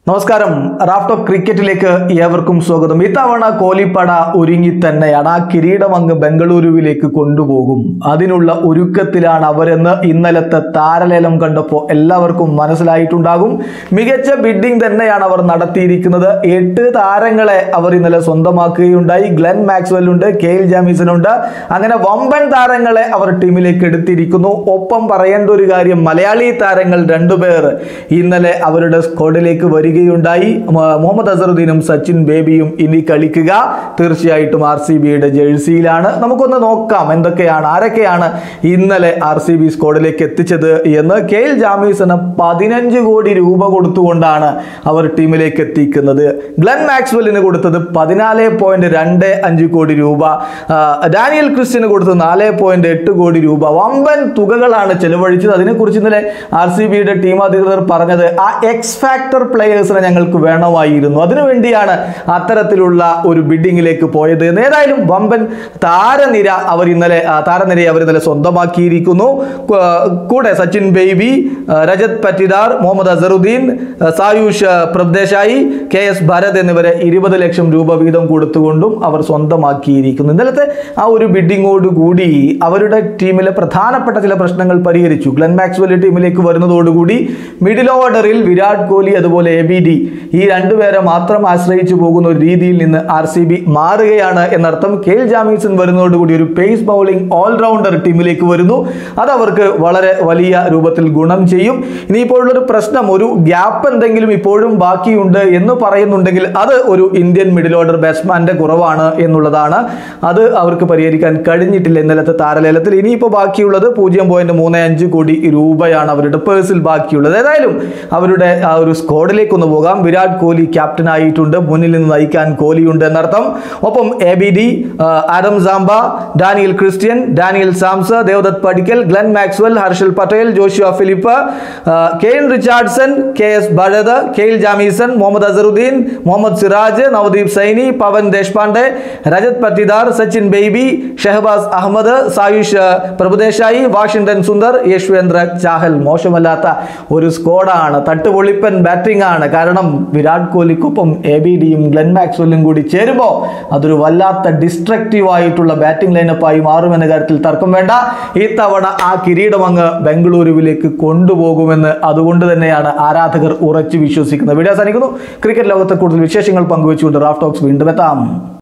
നമസ്കാരം റാഫ്റ്റോ ക്രിക്കറ്റിലേക്ക് ഏവർക്കും സ്വാഗതം ഇത്തവണ കോഹ്ലിപ്പട ഒരുങ്ങി തന്നെയാണ് ആ കിരീടം അങ്ങ് ബംഗളൂരുവിലേക്ക് കൊണ്ടുപോകും അതിനുള്ള ഒരുക്കത്തിലാണ് അവരെന്ന് ഇന്നലത്തെ താരലേലം കണ്ടപ്പോൾ എല്ലാവർക്കും മനസ്സിലായിട്ടുണ്ടാകും മികച്ച ബിഡിംഗ് തന്നെയാണ് അവർ നടത്തിയിരിക്കുന്നത് എട്ട് താരങ്ങളെ അവർ ഇന്നലെ സ്വന്തമാക്കുകയുണ്ടായി ഗ്ലെൻ മാക്സ്വെൽ ഉണ്ട് കെ എൽ ജാമീസൺ ഉണ്ട് അങ്ങനെ വമ്പൻ താരങ്ങളെ അവർ ടീമിലേക്ക് എടുത്തിരിക്കുന്നു ഒപ്പം പറയേണ്ട ഒരു കാര്യം മലയാളി താരങ്ങൾ രണ്ടുപേർ ഇന്നലെ അവരുടെ സ്ക്വാഡിലേക്ക് വരികയുണ്ടായി മ- മുഹമ്മദ് അസറുദ്ദീനും സച്ചിൻ ബേബിയും ഇനി കളിക്കുക തീർച്ചയായിട്ടും ആർ സി ബിയുടെ ജേഴ്സിയിലാണ് നമുക്കൊന്ന് നോക്കാം എന്തൊക്കെയാണ് ആരൊക്കെയാണ് ഇന്നലെ ആർ സി ബി സ്ക്വാഡിലേക്ക് എത്തിച്ചത് എന്ന് കെ എൽ ജാമീസിന് പതിനഞ്ച് കോടി രൂപ കൊടുത്തുകൊണ്ടാണ് അവർ ടീമിലേക്ക് എത്തിക്കുന്നത് ഗ്ലെൻ മാക്സ്വെല്ലിന് കൊടുത്തത് പതിനാല് പോയിന്റ് രണ്ട് അഞ്ച് കോടി രൂപ ആ, ഡാനിയൽ ക്രിസ്റ്റിന് കൊടുത്തത് നാല് പോയിന്റ് എട്ട് കോടി രൂപ വമ്പൻ തുകകളാണ് ചെലവഴിച്ചത് അതിനെക്കുറിച്ച് ഇന്നലെ ആർ സി ബിയുടെ ടീം അധികൃതർ പറഞ്ഞത് ആ എക്സ് ഫാക്ടർ പ്ലെയേഴ്സിനെ ഞങ്ങൾക്ക് വേണമായിരുന്നു അതിനുവേണ്ടിയാണ് അത്തരത്തിലുള്ള ഒരു ബിഡിങ്ങിലേക്ക് പോയത് എന്ന് ഏതായാലും വമ്പൻ താരനിര അവർ ഇന്നലെ ആ, താരനിരയെ അവർ ഇന്നലെ സ്വന്തമാക്കിയിരിക്കുന്നു കു- കൂടെ സച്ചിൻ ബേബി ആ, രജത് പറ്റിദാർ മുഹമ്മദ് അസറുദ്ദീൻ ആ, സായൂഷ് ആ, പ്രബ്ദേശായി കെ എസ് ഭരത് എന്നിവരെ ഇരുപത് ലക്ഷം രൂപ വീതം കൊടുത്തുകൊണ്ടും അവർ സ്വന്തമാക്കിയിരിക്കുന്നു ഇന്നലത്തെ ആ ഒരു ബിഡിങ്ങോട് കൂടി അവരുടെ ടീമിലെ പ്രധാനപ്പെട്ട ചില പ്രശ്നങ്ങൾ പരിഹരിച്ചു ഗ്ലെൻ മാക്സ്വെൽ ടീമിലേക്ക് വരുന്നതോടുകൂടി മിഡിൽ ഓർഡറിൽ വിരാട് കോഹ്ലി അതുപോലെ എ ബി ഡി ഈ രണ്ടുപേരെ മാത്രം ആശ്രയിച്ചു പോകുന്ന ഒരു രീതിയിൽ നിന്ന് ആർ സി ബി മാറുകയാണ് എന്നർത്ഥം കെ എൽ ജാമീസൺ വരുന്നതോടുകൂടി ഒരു പേസ് ബൗളിംഗ് ഓൾറൗണ്ടർ ടീമിലേക്ക് വരുന്നു അത് അവർക്ക് വളരെ വലിയ രൂപത്തിൽ ഗുണം ചെയ്യും ഇനിയിപ്പോഴുള്ളൊരു പ്രശ്നം ഒരു ഗ്യാപ്പ് എന്തെങ്കിലും ഇപ്പോഴും ബാക്കിയുണ്ട് എന്ന് പറയുന്നുണ്ടെങ്കിൽ അത് ഒരു ഇന്ത്യൻ മിഡിൽ ഓർഡർ ബാറ്റ്സ്മാന്റെ കുറവാണ് എന്നുള്ളതാണ് അത് അവർക്ക് പരിഹരിക്കാൻ കഴിഞ്ഞിട്ടില്ല ഇന്നലത്തെ താരലേലത്തിൽ ഇനിയിപ്പോൾ ബാക്കിയുള്ളത് പൂജ്യം പോയിന്റ് മൂന്ന് അഞ്ച് കോടി രൂപയാണ് അവരുടെ പേഴ്സിൽ ബാക്കിയുള്ളത് ഏതായാലും അവരുടെ ആ ഒരു സ്ക്വാഡിലേക്ക് ഒന്ന് പോകാം വിരാട് കോഹ്ലി ക്യാപ്റ്റൻ ആയിട്ടുണ്ട് മുന്നിൽ നിന്ന് നയിക്കാൻ കോഹ്ലിയുണ്ട് എന്നർത്ഥം ഒപ്പം A B D Adam Zampa Daniel Christian Daniel Sams Devdutt Padikkal Glenn Maxwell Harshal Patel Joshua Philippe ആ, Kane Richardson K S Bharat Kyle Jamieson Mohammed Azharuddeen Mohammed Siraj Navdeep Saini Pavan Deshpande Rajat Patidar Sachin Baby Shahbaz Ahmed Suyash ആ, പ്രഭുദേശായി വാഷിംഗ്ടൺ സുന്ദർ യശ്വേന്ദ്ര ചാഹൽ മോശമല്ലാത്ത ഒരു സ്ക്വാഡാണ് തട്ടുപൊളിപ്പൻ ബാറ്റിംഗ് ആണ് കാരണം വിരാട് കോഹ്ലിക്കൊപ്പം എ ബി ഡിയും ഗ്ലെൻ മാക്സ്വെല്ലും കൂടി ചേരുമ്പോൾ അതൊരു വല്ലാത്ത ഡിസ്ട്രക്റ്റീവ് ആയിട്ടുള്ള ബാറ്റിംഗ് ലൈനപ്പായി മാറുമെന്ന കാര്യത്തിൽ തർക്കം വേണ്ട ഇത്തവണ ആ കിരീടം അങ്ങ് ബംഗളൂരുവിലേക്ക് കൊണ്ടുപോകുമെന്ന് അതുകൊണ്ട് തന്നെയാണ് ആരാധകർ ഉറച്ചു വിശ്വസിക്കുന്നത് വീഡിയോ അവസാനിക്കുന്നു ക്രിക്കറ്റ് ലോകത്തെ കൂടുതൽ വിശേഷങ്ങൾ പങ്കുവെച്ചുകൊണ്ട് റാഫ് ടോക്സ് വീണ്ടും എത്താം